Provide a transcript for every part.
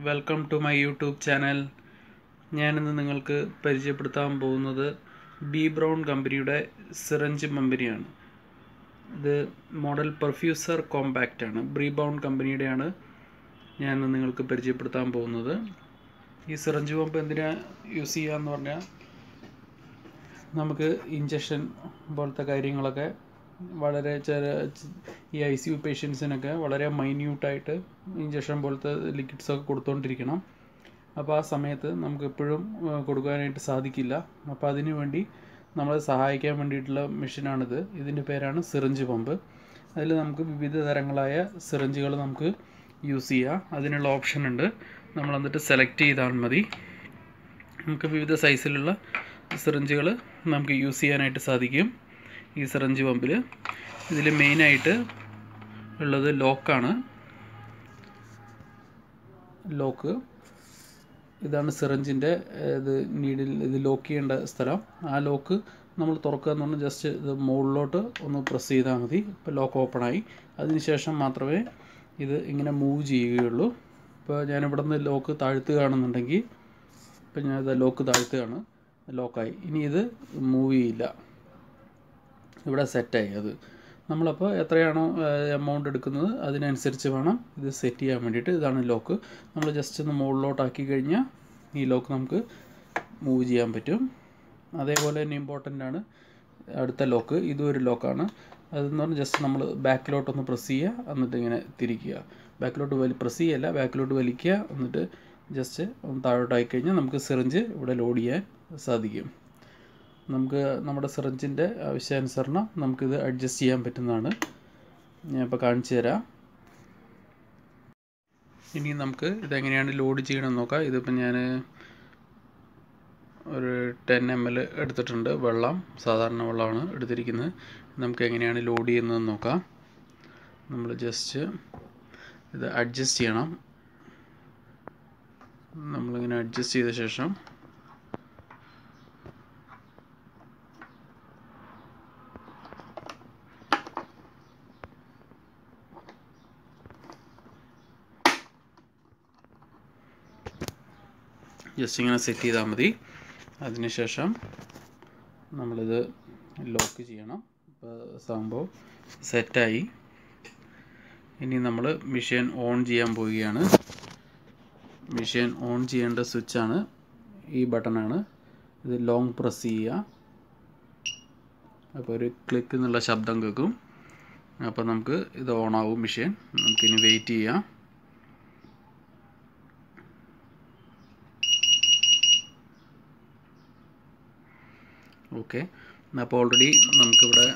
welcome to my YouTube channel ഞാനിന്ന് നിങ്ങൾക്ക് പരിചയപ്പെടുത്താൻ പോകുന്നത് ബി ബ്രൗൺ കമ്പനിയുടെ സിറഞ്ച് കമ്പനിയാണ് ഇത് മോഡൽ പെർഫ്യൂസർ കോമ്പാക്റ്റ് ആണ് ബ്രീ ബ്രൗൺ കമ്പനിയുടെയാണ് ഞാൻ ഇന്ന് നിങ്ങൾക്ക് പരിചയപ്പെടുത്താൻ പോകുന്നത് ഈ സിറഞ്ച് പമ്പ് എന്തിനാ യൂസ് ചെയ്യുക എന്ന് പറഞ്ഞാൽ നമുക്ക് ഇഞ്ചക്ഷൻ പോലത്തെ കാര്യങ്ങളൊക്കെ വളരെ ചെറിയ ഈ ഐ സി യു പേഷ്യൻസിനൊക്കെ വളരെ മൈന്യൂട്ടായിട്ട് ഇഞ്ചക്ഷൻ പോലത്തെ ലിക്വിഡ്സ് ഒക്കെ കൊടുത്തുകൊണ്ടിരിക്കണം അപ്പോൾ ആ സമയത്ത് നമുക്ക് എപ്പോഴും കൊടുക്കാനായിട്ട് സാധിക്കില്ല അപ്പോൾ അതിനു വേണ്ടി നമ്മളെ സഹായിക്കാൻ വേണ്ടിയിട്ടുള്ള മെഷീനാണിത് ഇതിൻ്റെ പേരാണ് സിറിഞ്ച് പമ്പ് അതിൽ നമുക്ക് വിവിധ തരങ്ങളായ സിറിഞ്ചുകൾ നമുക്ക് യൂസ് ചെയ്യാം അതിനുള്ള ഓപ്ഷൻ ഉണ്ട് നമ്മൾ എന്നിട്ട് സെലക്ട് ചെയ്താൽ മതി നമുക്ക് വിവിധ സൈസിലുള്ള സിറിഞ്ചുകൾ നമുക്ക് യൂസ് ചെയ്യാനായിട്ട് സാധിക്കും ഈ സിറഞ്ച് പമ്പിൽ ഇതിൽ മെയിനായിട്ട് ഉള്ളത് ലോക്കാണ് ലോക്ക് ഇതാണ് സിറഞ്ചിൻ്റെ ഇത് നീഡിൽ ഇത് ലോക്ക് ചെയ്യേണ്ട സ്ഥലം ആ ലോക്ക് നമ്മൾ തുറക്കുക എന്ന് പറഞ്ഞാൽ ജസ്റ്റ് ഇത് മുകളിലോട്ട് ഒന്ന് പ്രസ് ചെയ്താൽ മതി ഇപ്പോൾ ലോക്ക് ഓപ്പണായി അതിനുശേഷം മാത്രമേ ഇത് ഇങ്ങനെ മൂവ് ചെയ്യുകയുള്ളൂ ഇപ്പോൾ ഞാൻ ഇവിടെ നിന്ന് ലോക്ക് താഴ്ത്തുകയാണെന്നുണ്ടെങ്കിൽ ഇപ്പം ഞാൻ ഇത് ലോക്ക് താഴ്ത്തുകയാണ് ലോക്കായി ഇനി ഇത് മൂവ് ചെയ്യില്ല ഇവിടെ സെറ്റായി അത് നമ്മളപ്പോൾ എത്രയാണോ എമൗണ്ട് എടുക്കുന്നത് അതിനനുസരിച്ച് വേണം ഇത് സെറ്റ് ചെയ്യാൻ വേണ്ടിയിട്ട് ഇതാണ് ലോക്ക് നമ്മൾ ജസ്റ്റ് ഒന്ന് മുകളിലോട്ടാക്കി കഴിഞ്ഞാൽ ഈ ലോക്ക് നമുക്ക് മൂവ് ചെയ്യാൻ പറ്റും അതേപോലെ തന്നെ ഇമ്പോർട്ടൻ്റ് ആണ് അടുത്ത ലോക്ക് ഇതും ഒരു ലോക്കാണ് അതെന്ന് പറഞ്ഞാൽ ജസ്റ്റ് നമ്മൾ ബാക്കിലോട്ടൊന്ന് പ്രസ് ചെയ്യുക എന്നിട്ട് ഇങ്ങനെ തിരിക്കുക ബാക്കിലോട്ട് വലി പ്രസ് ചെയ്യല്ല ബാക്കിലോട്ട് വലിക്കുക എന്നിട്ട് ജസ്റ്റ് ഒന്ന് താഴോട്ടായി കഴിഞ്ഞാൽ നമുക്ക് സിറിഞ്ച് ഇവിടെ ലോഡ് ചെയ്യാൻ സാധിക്കും നമുക്ക് നമ്മുടെ സിറിഞ്ചിൻ്റെ ആവശ്യാനുസരണം നമുക്കിത് അഡ്ജസ്റ്റ് ചെയ്യാൻ പറ്റുന്നതാണ് ഞാൻ ഇപ്പോൾ കാണിച്ചു തരാം ഇനി നമുക്ക് ഇതെങ്ങനെയാണ് ലോഡ് ചെയ്യണമെന്ന് നോക്കാം ഇതിപ്പോൾ ഞാൻ ഒരു ടെൻ എം എൽ എടുത്തിട്ടുണ്ട് വെള്ളം സാധാരണ വെള്ളമാണ് എടുത്തിരിക്കുന്നത് നമുക്ക് എങ്ങനെയാണ് ലോഡ് ചെയ്യുന്നതെന്ന് നോക്കാം നമ്മൾ ജസ്റ്റ് ഇത് അഡ്ജസ്റ്റ് ചെയ്യണം നമ്മളിങ്ങനെ അഡ്ജസ്റ്റ് ചെയ്ത ശേഷം ജസ്റ്റ് ഇങ്ങനെ സെറ്റ് ചെയ്താൽ മതി അതിനുശേഷം നമ്മളിത് ലോക്ക് ചെയ്യണം ഇപ്പോൾ സംഭവം സെറ്റായി ഇനി നമ്മൾ മെഷീൻ ഓൺ ചെയ്യാൻ പോവുകയാണ് മെഷീൻ ഓൺ ചെയ്യേണ്ട സ്വിച്ചാണ് ഈ ബട്ടണാണ് ഇത് ലോങ് പ്രസ് ചെയ്യുക അപ്പോൾ ഒരു ക്ലിക്ക് എന്നുള്ള ശബ്ദം കേൾക്കും അപ്പോൾ നമുക്ക് ഇത് ഓണാവും മെഷീൻ നമുക്കിനി വെയിറ്റ് ചെയ്യാം ഓക്കെ അപ്പോൾ ഓൾറെഡി നമുക്കിവിടെ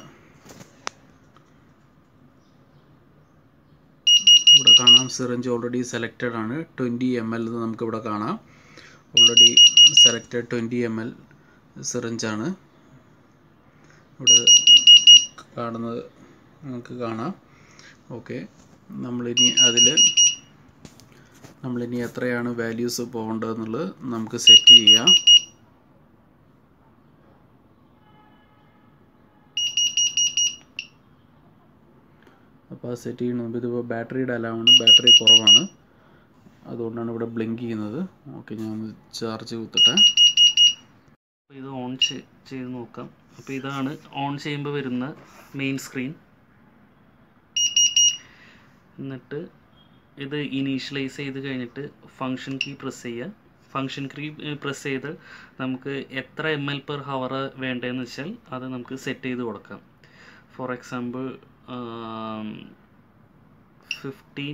ഇവിടെ കാണാം സിറഞ്ച് ഓൾറെഡി സെലക്റ്റഡ് ആണ് ട്വൻറ്റി എം എൽ എന്ന് നമുക്കിവിടെ കാണാം already selected twenty M L സിറഞ്ചാണ് ഇവിടെ കാണുന്നത് നമുക്ക് കാണാം ഓക്കെ നമ്മളിനി അതിൽ നമ്മളിനി എത്രയാണ് വാല്യൂസ് പോകേണ്ടതെന്നുള്ളത് നമുക്ക് സെറ്റ് ചെയ്യാം അപ്പോൾ അത് സെറ്റ് ചെയ്യണം ഇതിപ്പോൾ ബാറ്ററിയുടെ അലാമാണ് ബാറ്ററി കുറവാണ് അതുകൊണ്ടാണ് ഇവിടെ ബ്ലിങ്ക് ചെയ്യുന്നത് ഓക്കെ ഞാൻ ഒന്ന് ചാർജ് കുത്തട്ടെ അപ്പോൾ ഇത് ഓൺ ചെയ്ത് നോക്കാം അപ്പോൾ ഇതാണ് ഓൺ ചെയ്യുമ്പോൾ വരുന്ന മെയിൻ സ്ക്രീൻ എന്നിട്ട് ഇത് ഇനീഷ്യലൈസ് ചെയ്ത് കഴിഞ്ഞിട്ട് ഫങ്ഷൻ കീ പ്രസ് ചെയ്യുക ഫങ്ഷൻ കീ പ്രസ് ചെയ്ത് നമുക്ക് എത്ര എം എൽ പെർ ഹവർ വേണ്ടതെന്ന് വെച്ചാൽ അത് നമുക്ക് സെറ്റ് ചെയ്ത് കൊടുക്കാം ഫോർ എക്സാമ്പിൾ ഫിഫ്റ്റീൻ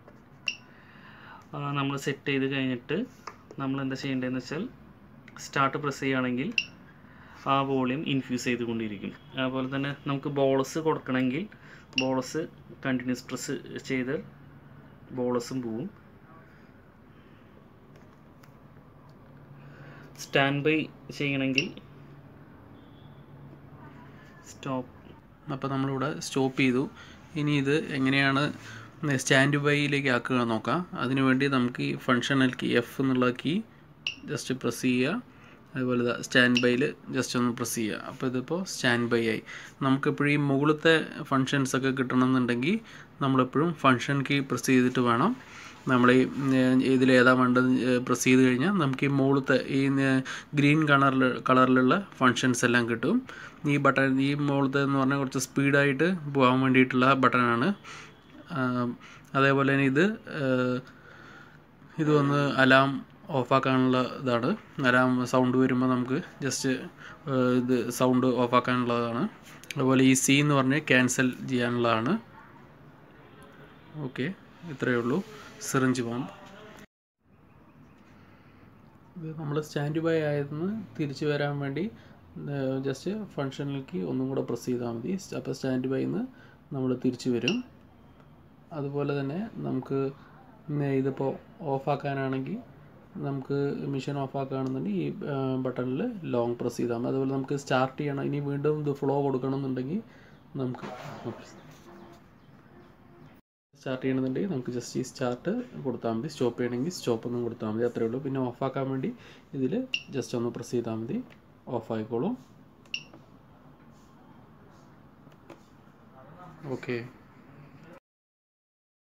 നമ്മൾ സെറ്റ് ചെയ്ത് കഴിഞ്ഞിട്ട് നമ്മൾ എന്താ ചെയ്യേണ്ടതെന്ന് വെച്ചാൽ സ്റ്റാർട്ട് പ്രസ് ചെയ്യുകയാണെങ്കിൽ ആ വോളിയം ഇൻഫ്യൂസ് ചെയ്തുകൊണ്ടിരിക്കും അതുപോലെ തന്നെ നമുക്ക് ബോളസ് കൊടുക്കണമെങ്കിൽ ബോളസ് കണ്ടിന്യൂസ് പ്രസ് ചെയ്ത് ബോളസും പോവും സ്റ്റാൻഡ് ബൈ ചെയ്യണമെങ്കിൽ സ്റ്റോപ്പ് അപ്പോൾ നമ്മളിവിടെ സ്റ്റോപ്പ് ചെയ്തു ഇനി ഇത് എങ്ങനെയാണ് സ്റ്റാൻഡ് ബൈയിലേക്ക് ആക്കുക നോക്കാം അതിനുവേണ്ടി നമുക്ക് ഈ ഫങ്ഷണൽ കീ എഫ് എന്നുള്ള കീ ജസ്റ്റ് പ്രസ് ചെയ്യുക അതുപോലെ സ്റ്റാൻഡ് ബൈയിൽ ജസ്റ്റ് ഒന്ന് പ്രസ് ചെയ്യുക അപ്പോൾ ഇതിപ്പോൾ സ്റ്റാൻഡ് ബൈ ആയി നമുക്കെപ്പോഴും ഈ മുകളിലത്തെ ഫങ്ഷൻസ് ഒക്കെ കിട്ടണമെന്നുണ്ടെങ്കിൽ നമ്മളെപ്പോഴും ഫങ്ഷൻ കീ പ്രസ് ചെയ്തിട്ട് വേണം നമ്മൾ ഈ ഇതിൽ ഏതാ വേണ്ടത് പ്രസ് ചെയ്ത് കഴിഞ്ഞാൽ നമുക്ക് ഈ മുകളിലത്തെ ഈ ഗ്രീൻ കളറിൽ കളറിലുള്ള ഫങ്ഷൻസ് എല്ലാം കിട്ടും ഈ ബട്ടൺ ഈ മുകളിലത്തെ എന്ന് പറഞ്ഞാൽ കുറച്ച് സ്പീഡായിട്ട് പോകാൻ വേണ്ടിയിട്ടുള്ള ബട്ടണാണ് അതേപോലെ തന്നെ ഇത് ഏഹ്, ഇത് വന്ന് അലാം ഓഫാക്കാനുള്ള ഇതാണ് അലാം സൗണ്ട് വരുമ്പോൾ നമുക്ക് ജസ്റ്റ് ഇത് സൗണ്ട് ഓഫാക്കാനുള്ളതാണ് അതുപോലെ ഈ സി എന്ന് പറഞ്ഞ് ക്യാൻസൽ ചെയ്യാനുള്ളതാണ് ഓക്കെ ഇത്രയേ ഉള്ളൂ സിറിഞ്ച് പമ്പ് ഇത് നമ്മൾ സ്റ്റാൻഡ് ബൈ ആയിരുന്നു തിരിച്ചു വരാൻ വേണ്ടി ജസ്റ്റ് ഫങ്ഷനിലേക്ക് ഒന്നും കൂടെ പ്രസ് ചെയ്താൽ മതി അപ്പോൾ സ്റ്റാൻഡ് ബൈന്ന് നമ്മൾ തിരിച്ചു വരും അതുപോലെ തന്നെ നമുക്ക് ഇന്ന് ഇതിപ്പോൾ ഓഫാക്കാനാണെങ്കിൽ നമുക്ക് മെഷീൻ ഓഫാക്കുകയാണെന്നുണ്ടെങ്കിൽ ഈ ബട്ടണിൽ ലോങ് പ്രസ് ചെയ്താൽ മതി അതുപോലെ നമുക്ക് സ്റ്റാർട്ട് ചെയ്യണം ഇനി വീണ്ടും ഇത് ഫ്ലോ കൊടുക്കണം എന്നുണ്ടെങ്കിൽ നമുക്ക് സ്റ്റാർട്ട് ചെയ്യണമെന്നുണ്ടെങ്കിൽ നമുക്ക് ജസ്റ്റ് ഈ സ്റ്റാർട്ട് കൊടുത്താൽ മതി സ്റ്റോപ്പ് ചെയ്യണമെങ്കിൽ സ്റ്റോപ്പ് ഒന്നും കൊടുത്താൽ മതി അത്രയേ ഉള്ളൂ പിന്നെ ഓഫാക്കാൻ വേണ്ടി ഇതിൽ ജസ്റ്റ് ഒന്ന് പ്രസ് ചെയ്താൽ മതി ഓഫ് ആയിക്കോളും ഓക്കെ